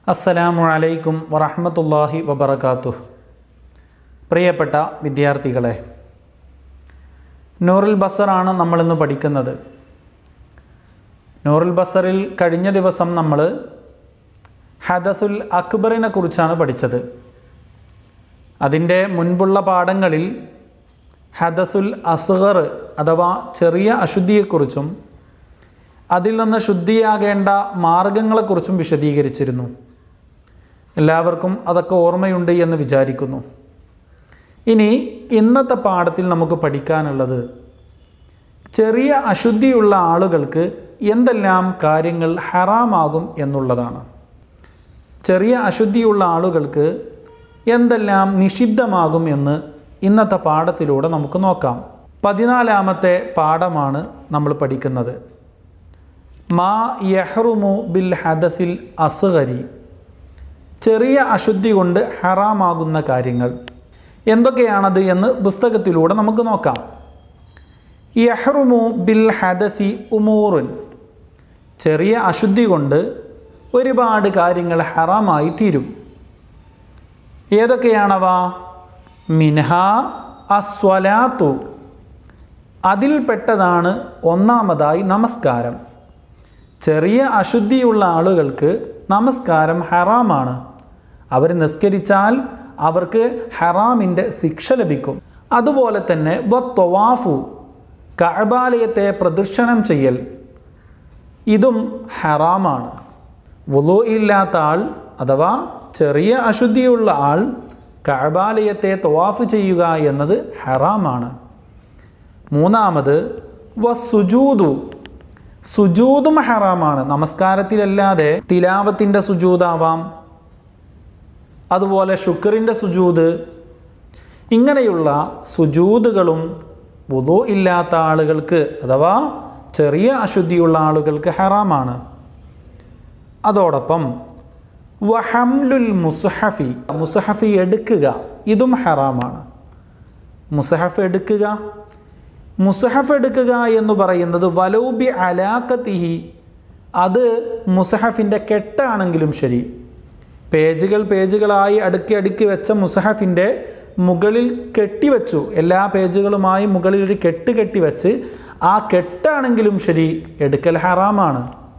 അസ്സലാമു അലൈക്കും വറഹ്മത്തുള്ളാഹി വബറകാതുഹു പ്രിയപ്പെട്ട വിദ്യാർത്ഥികളെ നൂറുൽ ബസറാണ് നമ്മളിന്ന് പഠിക്കുന്നത് നൂറുൽ ബസറിൽ കഴിഞ്ഞ ദിവസം നമ്മൾ ഹദസുൽ അക്ബറിനെ കുറിച്ചാണ് പഠിച്ചത് അതിൻ്റെ മുൻപുള്ള പാഠങ്ങളിൽ ഹദസുൽ അസ്ഗർ അഥവാ ചെറിയ അശുദ്ധിയെക്കുറിച്ചും അതിൽ നിന്ന് ശുദ്ധിയാകേണ്ട മാർഗങ്ങളെക്കുറിച്ചും വിശദീകരിച്ചിരുന്നു എല്ലാവർക്കും അതൊക്കെ ഓർമ്മയുണ്ട് എന്ന് വിചാരിക്കുന്നു ഇനി ഇന്നത്തെ പാഠത്തിൽ നമുക്ക് പഠിക്കാനുള്ളത് ചെറിയ അശുദ്ധിയുള്ള ആളുകൾക്ക് എന്തെല്ലാം കാര്യങ്ങൾ ഹറാമാകും എന്നുള്ളതാണ് ചെറിയ അശുദ്ധിയുള്ള ആളുകൾക്ക് എന്തെല്ലാം നിഷിദ്ധമാകും എന്ന് ഇന്നത്തെ പാഠത്തിലൂടെ നമുക്ക് നോക്കാം പതിനാലാമത്തെ പാഠമാണ് നമ്മൾ പഠിക്കുന്നത് മാ യഹ്റുമു ബിൽ ഹദസിൽ അസുഹരി ചെറിയ അശുദ്ധി കൊണ്ട് ഹറാമാകുന്ന കാര്യങ്ങൾ എന്തൊക്കെയാണത് എന്ന് പുസ്തകത്തിലൂടെ നമുക്ക് നോക്കാം യഹ്റുമു ബിൽ ഹദസി ഉമൂറുൻ ചെറിയ അശുദ്ധി കൊണ്ട് ഒരുപാട് കാര്യങ്ങൾ ഹറാമായി തീരും ഏതൊക്കെയാണവ മിൻഹ അസ്വലാത്തു അതിൽപ്പെട്ടതാണ് ഒന്നാമതായി നമസ്കാരം ചെറിയ അശുദ്ധിയുള്ള ആളുകൾക്ക് നമസ്കാരം ഹറാമാണ് അവർ നിസ്കരിച്ചാൽ അവർക്ക് ഹറാമിൻ്റെ ശിക്ഷ ലഭിക്കും അതുപോലെ തന്നെ വത്തൊവാഫു കഅബാലയത്തെ പ്രദക്ഷിണം ചെയ്യൽ ഇതും ഹറാമാണ് വുളു ഇല്ലാത്ത ആൾ അഥവാ ചെറിയ അശുദ്ധിയുള്ള ആൾ കഅബാലയത്തെ തൊവാഫ് ചെയ്യുക എന്നത് ഹറാമാണ് മൂന്നാമത് വസുജൂദു സുജൂദും ഹറാമാണ് നമസ്കാരത്തിലല്ലാതെ തിലാവത്തിൻ്റെ സുജൂദാവാം അതുപോലെ ശുക്രിൻ്റെ സുജൂദ് ഇങ്ങനെയുള്ള സുജൂദുകളും വുളു ഇല്ലാത്ത ആളുകൾക്ക് അഥവാ ചെറിയ അശുദ്ധിയുള്ള ആളുകൾക്ക് ഹറാമാണ് അതോടൊപ്പം വഹംലുൽ മുസഹഫി മുസഹഫി എടുക്കുക ഇതും ഹറാമാണ് മുസഹഫ് എടുക്കുക മുസഹഫ് എടുക്കുക എന്ന് പറയുന്നത് വലൗബി അലാക്കത്തിഹി അത് മുസഹഫിൻ്റെ കെട്ടാണെങ്കിലും ശരി പേജുകൾ പേജുകളായി അടുക്കി അടുക്കി വെച്ച മുസഹഫിൻ്റെ മുകളിൽ കെട്ടിവെച്ചു എല്ലാ പേജുകളുമായി മുകളിൽ ഒരു കെട്ട് കെട്ടിവെച്ച് ആ കെട്ടാണെങ്കിലും ശരി എടുക്കൽ ഹറാമാണ്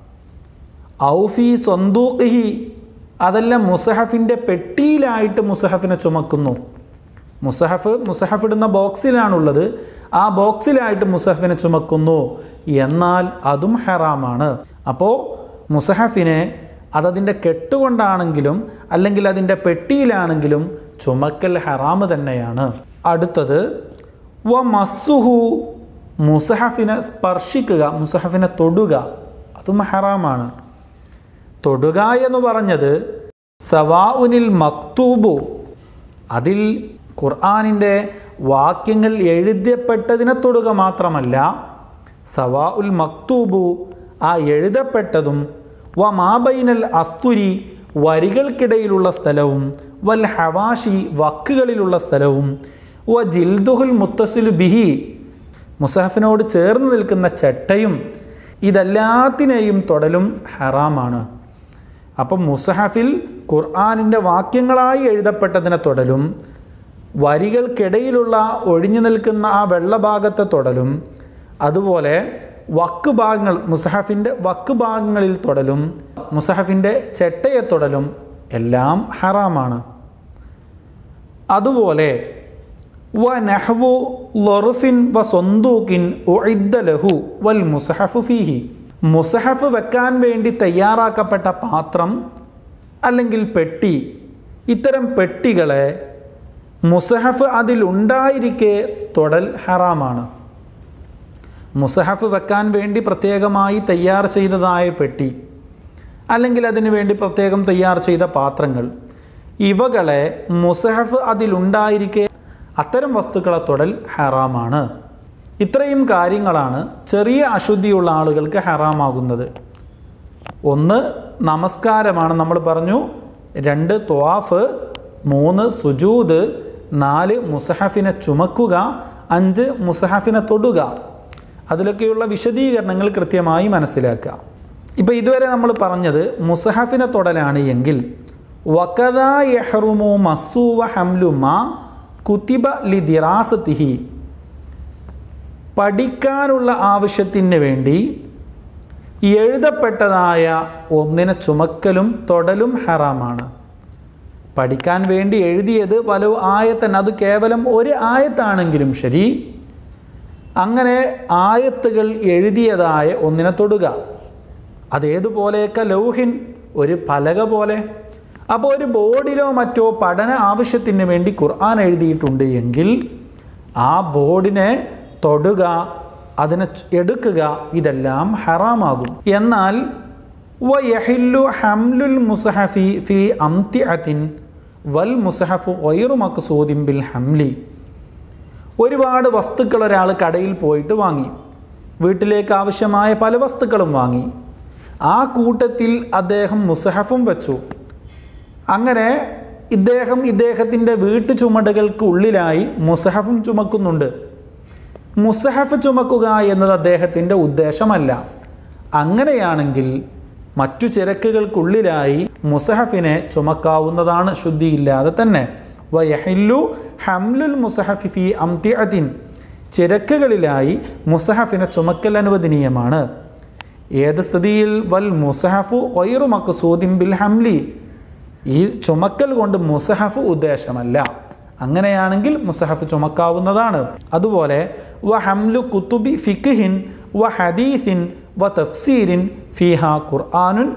ഔഫി സ്വന്തൂഖിഹി അതെല്ലാം മുസഹഫിൻ്റെ പെട്ടിയിലായിട്ട് മുസഹഫിനെ ചുമക്കുന്നു മുസഹഫ് മുസഹഫ് ഇടുന്ന ബോക്സിലാണുള്ളത് ആ ബോക്സിലായിട്ട് മുസഹഫിനെ ചുമക്കുന്നു എന്നാൽ അതും ഹറാമാണ് അപ്പോൾ മുസഹഫിനെ അതതിൻ്റെ കെട്ടുകൊണ്ടാണെങ്കിലും അല്ലെങ്കിൽ അതിൻ്റെ പെട്ടിയിലാണെങ്കിലും ചുമക്കൽ ഹറാമ് തന്നെയാണ് അടുത്തത് വ മസ്സുഹു മുസഹഫിനെ സ്പർശിക്കുക മുസഹഫിനെ തൊടുക അതും ഹറാമാണ് തൊടുക എന്ന് പറഞ്ഞത് സവാഉനിൽ മക്തൂബു അതിൽ ഖുർആാനിൻ്റെ വാക്യങ്ങൾ എഴുതപ്പെട്ടതിനെ തൊടുക മാത്രമല്ല സവാ ഉൽ മക്തൂബു ആ എഴുതപ്പെട്ടതും വ മാബൈനൽ അസ്തുരി വരികൾക്കിടയിലുള്ള സ്ഥലവും വൽ ഹവാഷി വക്കുകളിലുള്ള സ്ഥലവും വ ജിൽദുഹുൽ മുത്തസിലു ബിഹി മുസഹഫിനോട് ചേർന്ന് നിൽക്കുന്ന ചട്ടയും ഇതെല്ലാത്തിനെയും തൊടലും ഹറാമാണ് അപ്പം മുസഹഫിൽ ഖുർആാനിൻ്റെ വാക്യങ്ങളായി എഴുതപ്പെട്ടതിനെ തൊടലും വരികൾക്കിടയിലുള്ള ഒഴിഞ്ഞു നിൽക്കുന്ന ആ വെള്ളഭാഗത്തെ തൊടലും അതുപോലെ വക്ക് ഭാഗങ്ങൾ മുസഹഫിൻ്റെ വക്ക് ഭാഗങ്ങളിൽ തൊടലും മുസഹഫിൻ്റെ ചെട്ടയെ തൊടലും എല്ലാം ഹറാമാണ് അതുപോലെ വ നഹ്വു ലൊറുഫിൻ വ സ്വന്തൂക്കിൻ ലഹു വൽ മുസഹഫു ഫീഹി മുസഹഫ് വെക്കാൻ വേണ്ടി തയ്യാറാക്കപ്പെട്ട പാത്രം അല്ലെങ്കിൽ പെട്ടി ഇത്തരം പെട്ടികളെ മുസഹഫ് അതിൽ ഉണ്ടായിരിക്കെ തൊടൽ ഹറാമാണ് മുസഹഫ് വെക്കാൻ വേണ്ടി പ്രത്യേകമായി തയ്യാർ ചെയ്തതായ പെട്ടി അല്ലെങ്കിൽ അതിനു വേണ്ടി പ്രത്യേകം തയ്യാർ ചെയ്ത പാത്രങ്ങൾ ഇവകളെ മുസഹഫ് അതിലുണ്ടായിരിക്കെ അത്തരം വസ്തുക്കളെ തൊടൽ ഹറാമാണ് ഇത്രയും കാര്യങ്ങളാണ് ചെറിയ അശുദ്ധിയുള്ള ആളുകൾക്ക് ഹറാമാകുന്നത് ഒന്ന് നമസ്കാരമാണ് നമ്മൾ പറഞ്ഞു രണ്ട് ത്വാഫ് മൂന്ന് സുജൂദ് നാല് മുസഹഫിനെ ചുമക്കുക അഞ്ച് മുസഹഫിനെ തൊടുക അതിലൊക്കെയുള്ള വിശദീകരണങ്ങൾ കൃത്യമായി മനസ്സിലാക്കുക ഇപ്പൊ ഇതുവരെ നമ്മൾ പറഞ്ഞത് മുസഹഫിനെ തൊടലാണ് എങ്കിൽ വക്കദാ യഹ്റുമു മസൂവ ഹംലുമ കുത്തിബ ലി ദിറാസത്തിഹി പഠിക്കാനുള്ള ആവശ്യത്തിന് വേണ്ടി എഴുതപ്പെട്ടതായ ഒന്നിനെ ചുമക്കലും തൊടലും ഹറാമാണ് പഠിക്കാൻ വേണ്ടി എഴുതിയത് പല ആയത്തൻ അത് കേവലം ഒരു ആയത്താണെങ്കിലും ശരി അങ്ങനെ ആയത്തുകൾ എഴുതിയതായ ഒന്നിനെ തൊടുക അതേതുപോലെയൊക്കെ ലൗഹിൻ ഒരു പലക പോലെ അപ്പോൾ ഒരു ബോർഡിലോ മറ്റോ പഠന ആവശ്യത്തിന് വേണ്ടി ഖുർആൻ എഴുതിയിട്ടുണ്ട് എങ്കിൽ ആ ബോർഡിനെ തൊടുക അതിനെ എടുക്കുക ഇതെല്ലാം ഹറാമാകും എന്നാൽ വയഹില്ലു ഹംലുൽ മുസഹഫി ഫി അംതിഅത്തിൻ വൽ മുസഹഫു ഒയറു മക്സൂദിൻ ബിൽ ഹംലി ഒരുപാട് വസ്തുക്കൾ ഒരാൾ കടയിൽ പോയിട്ട് വാങ്ങി വീട്ടിലേക്ക് ആവശ്യമായ പല വസ്തുക്കളും വാങ്ങി ആ കൂട്ടത്തിൽ അദ്ദേഹം മുസഹഫും വെച്ചു അങ്ങനെ ഇദ്ദേഹം ഇദ്ദേഹത്തിൻ്റെ വീട്ടു ചുമടുകൾക്ക് ഉള്ളിലായി മുസഹഫും ചുമക്കുന്നുണ്ട് മുസഹഫ് ചുമക്കുക എന്നത് അദ്ദേഹത്തിൻ്റെ ഉദ്ദേശമല്ല അങ്ങനെയാണെങ്കിൽ മറ്റു ചിരക്കുകൾക്കുള്ളിലായി മുസഹഫിനെ ചുമക്കാവുന്നതാണ് ശുദ്ധിയില്ലാതെ തന്നെ വയഹില്ലു ഹംലുൽ മുസഹഫി ഫി അംതിഅത്തിൻ ചിരക്കുകളിലായി മുസഹഫിനെ ചുമക്കൽ അനുവദനീയമാണ് ഏത് സ്ഥിതിയിൽ വൽ മുസഹഫു ഒയറു മക്സൂദിൻ ബിൽ ഹംലി ഈ ചുമക്കൽ കൊണ്ട് മുസഹഫ് ഉദ്ദേശമല്ല അങ്ങനെയാണെങ്കിൽ മുസഹഫ് ചുമക്കാവുന്നതാണ് അതുപോലെ വ ഹംലു കുത്തുബി ഫിഖ്ഹിൻ വ ഹദീസിൻ വ തഫ്സീരിൻ ഫിഹ ഖുർആാനുൻ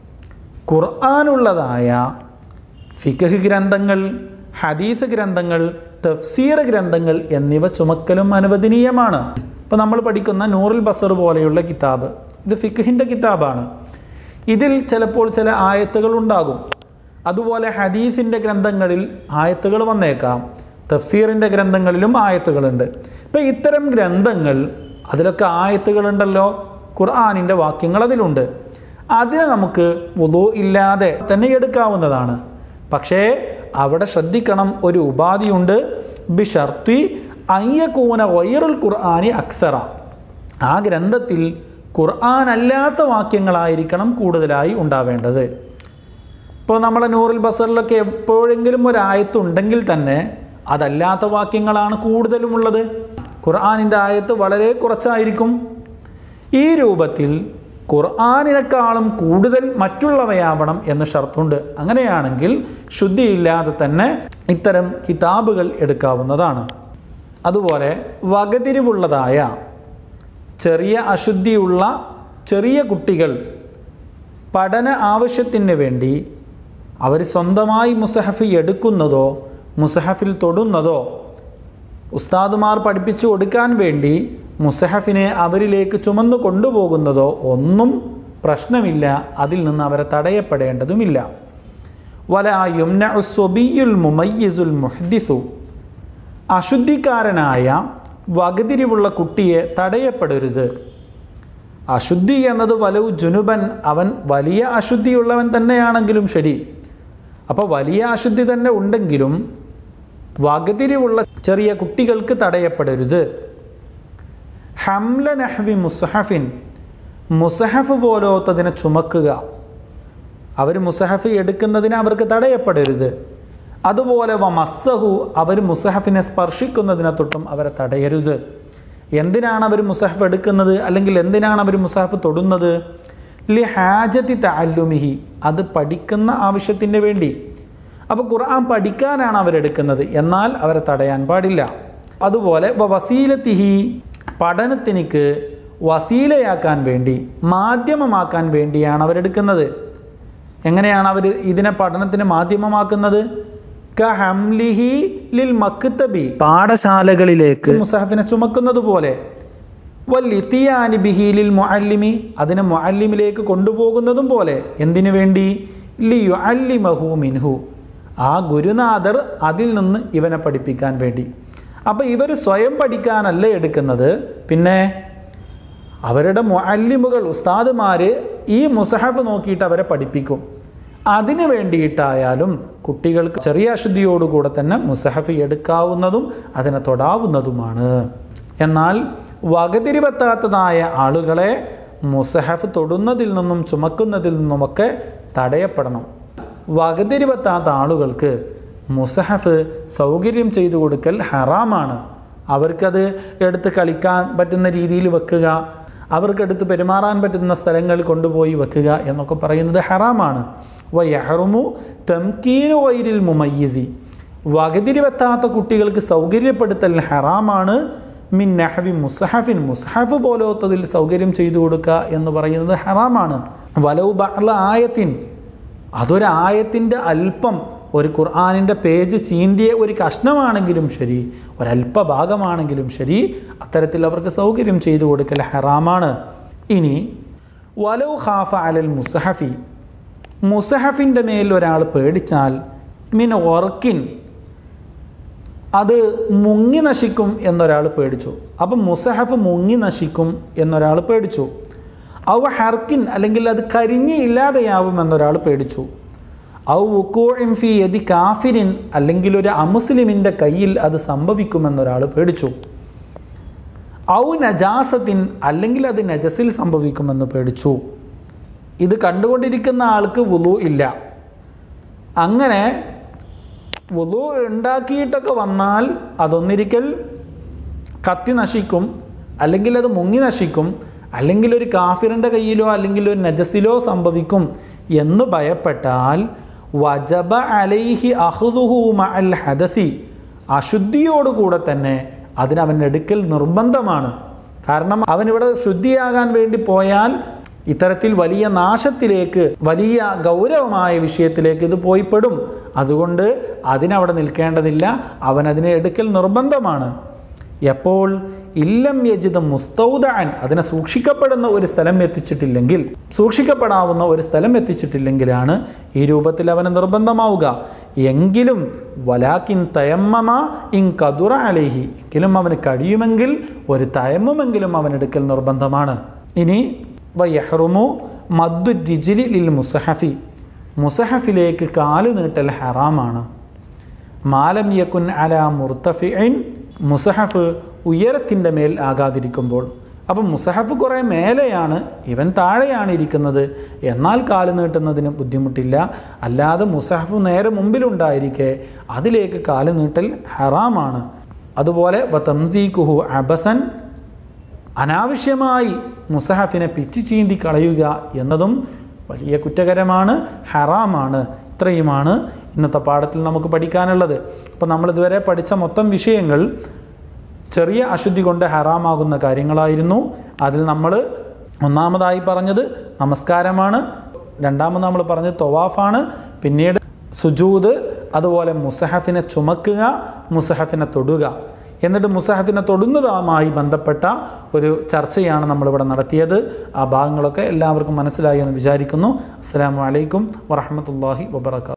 ഖുർആാനുള്ളതായ ഫിഖ് ഗ്രന്ഥങ്ങൾ ഹദീസ് ഗ്രന്ഥങ്ങൾ തഫ്സീർ ഗ്രന്ഥങ്ങൾ എന്നിവ ചുമക്കലും അനുവദനീയമാണ് ഇപ്പോൾ നമ്മൾ പഠിക്കുന്ന നൂറുൽ ബസർ പോലെയുള്ള കിതാബ് ഇത് ഫിഖിൻ്റെ കിതാബാണ് ഇതിൽ ചിലപ്പോൾ ചില ആയത്തുകൾ ഉണ്ടാകും അതുപോലെ ഹദീസിൻ്റെ ഗ്രന്ഥങ്ങളിൽ ആയത്തുകൾ വന്നേക്കാം തഫ്സീറിൻ്റെ ഗ്രന്ഥങ്ങളിലും ആയത്തുകളുണ്ട് ഇപ്പം ഇത്തരം ഗ്രന്ഥങ്ങൾ അതിലൊക്കെ ആയത്തുകളുണ്ടല്ലോ ഖുർആാനിൻ്റെ വാക്യങ്ങൾ അതിലുണ്ട് അതിനെ നമുക്ക് വുളു ഇല്ലാതെ തന്നെ എടുക്കാവുന്നതാണ് പക്ഷേ അവിടെ ശ്രദ്ധിക്കണം ഒരു ഉപാധിയുണ്ട് ബിഷർത്തി അയ്യക്കൂന വൈറുൽ ഖുർആാനി അക്സറ ആ ഗ്രന്ഥത്തിൽ ഖുർആൻ അല്ലാത്ത വാക്യങ്ങളായിരിക്കണം കൂടുതലായി ഉണ്ടാവേണ്ടത് ഇപ്പോൾ നമ്മളെ നൂറുൽ ബസറിലൊക്കെ എപ്പോഴെങ്കിലും ഒരു ആയത്തുണ്ടെങ്കിൽ തന്നെ അതല്ലാത്ത വാക്യങ്ങളാണ് കൂടുതലും ഉള്ളത് ഖുർആാനിൻ്റെ ആയത്ത് വളരെ കുറച്ചായിരിക്കും ഈ രൂപത്തിൽ ഖുർആാനിനേക്കാളും കൂടുതൽ മറ്റുള്ളവയാവണം എന്ന് ഷർത്തുണ്ട് അങ്ങനെയാണെങ്കിൽ ശുദ്ധിയില്ലാതെ തന്നെ ഇത്തരം കിതാബുകൾ എടുക്കാവുന്നതാണ് അതുപോലെ വകതിരിവുള്ളതായ ചെറിയ അശുദ്ധിയുള്ള ചെറിയ കുട്ടികൾ പഠന ആവശ്യത്തിന് വേണ്ടി അവർ സ്വന്തമായി മുസഹഫ് എടുക്കുന്നതോ മുസഹഫിൽ തൊടുന്നതോ ഉസ്താദുമാർ പഠിപ്പിച്ചു കൊടുക്കാൻ വേണ്ടി മുസഹഫിനെ അവരിലേക്ക് ചുമന്നു കൊണ്ടുപോകുന്നതോ ഒന്നും പ്രശ്നമില്ല അതിൽ നിന്ന് അവരെ തടയപ്പെടേണ്ടതുമില്ല വല യുംനഉസ്വബിയുൽ മുമയ്യിസുൽ മുഹദ്ദിസു അശുദ്ധിക്കാരനായ വകതിരിവുള്ള കുട്ടിയെ തടയപ്പെടരുത് അശുദ്ധി എന്നത് വലവ് ജുനുബൻ അവൻ വലിയ അശുദ്ധിയുള്ളവൻ തന്നെയാണെങ്കിലും ശരി അപ്പോൾ വലിയ അശുദ്ധി തന്നെ ഉണ്ടെങ്കിലും വകതിരിവുള്ള ചെറിയ കുട്ടികൾക്ക് തടയപ്പെടരുത് ഹംല നഹ്വി മുസഹഫിൻ മുസഹഫ് പോലോത്തതിനെ ചുമക്കുക അവർ മുസഹഫ് എടുക്കുന്നതിന് അവർക്ക് തടയപ്പെടരുത് അതുപോലെ വ മസ്സഹു അവർ മുസഹഫിനെ സ്പർശിക്കുന്നതിനെ തൊട്ടും അവരെ തടയരുത് എന്തിനാണ് അവർ മുസഹഫ് എടുക്കുന്നത് അല്ലെങ്കിൽ എന്തിനാണ് അവർ മുസഹഫ് തൊടുന്നത് ലി ഹാജത്തി താല്ലുമിഹി അത് പഠിക്കുന്ന ആവശ്യത്തിന് വേണ്ടി അപ്പോൾ ഖുർആൻ പഠിക്കാനാണ് അവരെടുക്കുന്നത് എന്നാൽ അവരെ തടയാൻ പാടില്ല അതുപോലെ വ വസീലത്തിഹി പഠനത്തിനിക്ക് വസീലയാക്കാൻ വേണ്ടി മാധ്യമമാക്കാൻ വേണ്ടിയാണ് അവരെടുക്കുന്നത് എങ്ങനെയാണ് അവർ ഇതിനെ പഠനത്തിന് മാധ്യമമാക്കുന്നത് കഹംലിഹി ലിൽ മക്തബി പാഠശാലകളിലേക്ക് മുസഹഫിനെ ചുമക്കുന്നത് പോലെ വല്ലിത്തിയാനി ബിഹീലിൽ മുഅല്ലിമി അതിനെ മുഅല്ലിമിലേക്ക് കൊണ്ടുപോകുന്നതും പോലെ എന്തിനു വേണ്ടി ലിയു അല്ലിമഹു മിൻഹു ആ ഗുരുനാഥർ അതിൽ നിന്ന് ഇവനെ പഠിപ്പിക്കാൻ വേണ്ടി അപ്പം ഇവർ സ്വയം പഠിക്കാനല്ല എടുക്കുന്നത് പിന്നെ അവരുടെ മുഅല്ലിമുകൾ ഉസ്താദുമാർ ഈ മുസഹഫ് നോക്കിയിട്ട് അവരെ പഠിപ്പിക്കും അതിനു വേണ്ടിയിട്ടായാലും കുട്ടികൾക്ക് ചെറിയ അശുദ്ധിയോടുകൂടെ തന്നെ മുസഹഫ് എടുക്കാവുന്നതും അതിനെ തൊടാവുന്നതുമാണ് എന്നാൽ വകതിരിവെത്താത്തതായ ആളുകളെ മുസഹഫ് തൊടുന്നതിൽ നിന്നും ചുമക്കുന്നതിൽ നിന്നുമൊക്കെ തടയപ്പെടണം വകതിരിവെത്താത്ത ആളുകൾക്ക് മുസഹഫ് സൗകര്യം ചെയ്തു കൊടുക്കൽ ഹറാമാണ് അവർക്കത് എടുത്ത് കളിക്കാൻ പറ്റുന്ന രീതിയിൽ വെക്കുക അവർക്കെടുത്ത് പെരുമാറാൻ പറ്റുന്ന സ്ഥലങ്ങളിൽ കൊണ്ടുപോയി വെക്കുക എന്നൊക്കെ പറയുന്നത് ഹറാമാണ് വയഹറുമു തംകീനു വൈരിൽ മുമയ്യിസി വകതിരിവെത്താത്ത കുട്ടികൾക്ക് സൗകര്യപ്പെടുത്തൽ ഹറാമാണ് മിൻ നഹവി മുസഹഫിൻ മുസഹഫ് പോലത്തതിൽ സൗകര്യം ചെയ്തു കൊടുക്കുക എന്ന് പറയുന്നത് ഹറാമാണ് വലവ് ബഅ്ല ആയത്തിൻ അതൊരു ആയത്തിൻ്റെ അല്പം ഒരു ഖുർആാനിൻ്റെ പേജ് ചീന്തിയ ഒരു കഷ്ണമാണെങ്കിലും ശരി ഒരല്പ ഭാഗമാണെങ്കിലും ശരി അത്തരത്തിൽ അവർക്ക് സൗകര്യം ചെയ്തു കൊടുക്കൽ ഹറാമാണ് ഇനി വലൗ ഖാഫ അലൽ മുസഹഫി മുസഹഫിൻ്റെ മേൽ ഒരാൾ പേടിച്ചാൽ മിൻ ഒർക്കിൻ അത് മുങ്ങി നശിക്കും എന്നൊരാൾ പേടിച്ചു അപ്പം മുസഹഫ് മുങ്ങി നശിക്കും എന്നൊരാൾ പേടിച്ചു ഔ ഹർക്കിൻ അല്ലെങ്കിൽ അത് കരിഞ്ഞ് ഇല്ലാതെയാവും എന്നൊരാൾ പേടിച്ചു ഔ വുക്കോഇം ഫി യദി കാഫിരിൻ അല്ലെങ്കിൽ ഒരു അമുസ്ലിമിൻ്റെ കയ്യിൽ അത് സംഭവിക്കുമെന്നൊരാൾ പേടിച്ചു ഔ നജാസത്തിൻ അല്ലെങ്കിൽ അത് നജസിൽ സംഭവിക്കുമെന്ന് പേടിച്ചു ഇത് കണ്ടുകൊണ്ടിരിക്കുന്ന ആൾക്ക് വുളു ഇല്ല അങ്ങനെ വുളു ഉണ്ടാക്കിയിട്ടൊക്കെ വന്നാൽ അതൊന്നിരിക്കൽ കത്തി നശിക്കും അല്ലെങ്കിൽ അത് മുങ്ങി നശിക്കും അല്ലെങ്കിൽ ഒരു കാഫിറിൻ്റെ കയ്യിലോ അല്ലെങ്കിൽ ഒരു നജസിലോ സംഭവിക്കും എന്ന് ഭയപ്പെട്ടാൽ വജബ അലൈഹി അഹുദുഹു അൽ ഹദസി അശുദ്ധിയോടുകൂടെ തന്നെ അതിനവൻ എടുക്കൽ നിർബന്ധമാണ് കാരണം അവനിവിടെ ശുദ്ധിയാകാൻ വേണ്ടി പോയാൽ ഇത്തരത്തിൽ വലിയ നാശത്തിലേക്ക് വലിയ ഗൗരവമായ വിഷയത്തിലേക്ക് ഇത് പോയിപ്പെടും അതുകൊണ്ട് അതിനവിടെ നിൽക്കേണ്ടതില്ല അവൻ അതിനെ എടുക്കൽ നിർബന്ധമാണ് എപ്പോൾ ഇല്ലം യജിത് മുസ്തൗദാൻ അതിനെ സൂക്ഷിക്കപ്പെടുന്ന ഒരു സ്ഥലം എത്തിച്ചിട്ടില്ലെങ്കിൽ സൂക്ഷിക്കപ്പെടാവുന്ന ഒരു സ്ഥലം എത്തിച്ചിട്ടില്ലെങ്കിലാണ് ഈ രൂപത്തിൽ അവന് നിർബന്ധമാവുക എങ്കിലും വലാക്കിൻ തയമ്മമ ഇൻ കതുറ അലേഹി എങ്കിലും അവന് കഴിയുമെങ്കിൽ ഒരു തയമ്മുമെങ്കിലും അവൻ എടുക്കൽ നിർബന്ധമാണ് ഇനി വയഹ്റുമു മദ്ദു രിജിലി ലിൽ മുസഹഫി മുസഹഫിലേക്ക് കാല് നീട്ടൽ ഹറാമാണ് മാലം യക്കുൻ അല മുർത്തഫിൻ മുസഹഫ് ഉയരത്തിൻ്റെ മേൽ ആകാതിരിക്കുമ്പോൾ അപ്പം മുസഹഫ് കുറേ മേലെയാണ് ഇവൻ താഴെയാണ് ഇരിക്കുന്നത് എന്നാൽ കാല് നീട്ടുന്നതിന് ബുദ്ധിമുട്ടില്ല അല്ലാതെ മുസഹഫ് നേരെ മുമ്പിലുണ്ടായിരിക്കെ അതിലേക്ക് കാല് നീട്ടൽ ഹറാമാണ് അതുപോലെ വ തംസീഖുഹു അബസൻ അനാവശ്യമായി മുസഹഫിനെ പിച്ചു ചീന്തി കളയുക എന്നതും വലിയ കുറ്റകരമാണ് ഹറാമാണ് ഇത്രയുമാണ് ഇന്നത്തെ പാഠത്തിൽ നമുക്ക് പഠിക്കാനുള്ളത് അപ്പോൾ നമ്മളിതുവരെ പഠിച്ച മൊത്തം വിഷയങ്ങൾ ചെറിയ അശുദ്ധി കൊണ്ട് ഹറാമാകുന്ന കാര്യങ്ങളായിരുന്നു അതിൽ നമ്മൾ ഒന്നാമതായി പറഞ്ഞത് നമസ്കാരമാണ് രണ്ടാമത് നമ്മൾ പറഞ്ഞത് തൊവാഫാണ് പിന്നീട് സുജൂദ് അതുപോലെ മുസഹഫിനെ ചുമക്കുക മുസഹഫിനെ തൊടുക എന്നിട്ട് മുസഹഫിനെ തൊടുന്നതുമായി ബന്ധപ്പെട്ട ഒരു ചർച്ചയാണ് നമ്മളിവിടെ നടത്തിയത് ആ ഭാഗങ്ങളൊക്കെ എല്ലാവർക്കും മനസ്സിലായി എന്ന് വിചാരിക്കുന്നു അസ്സാം വലൈക്കും വറഹമത്തല്ലാഹി വബർക്കാത്തു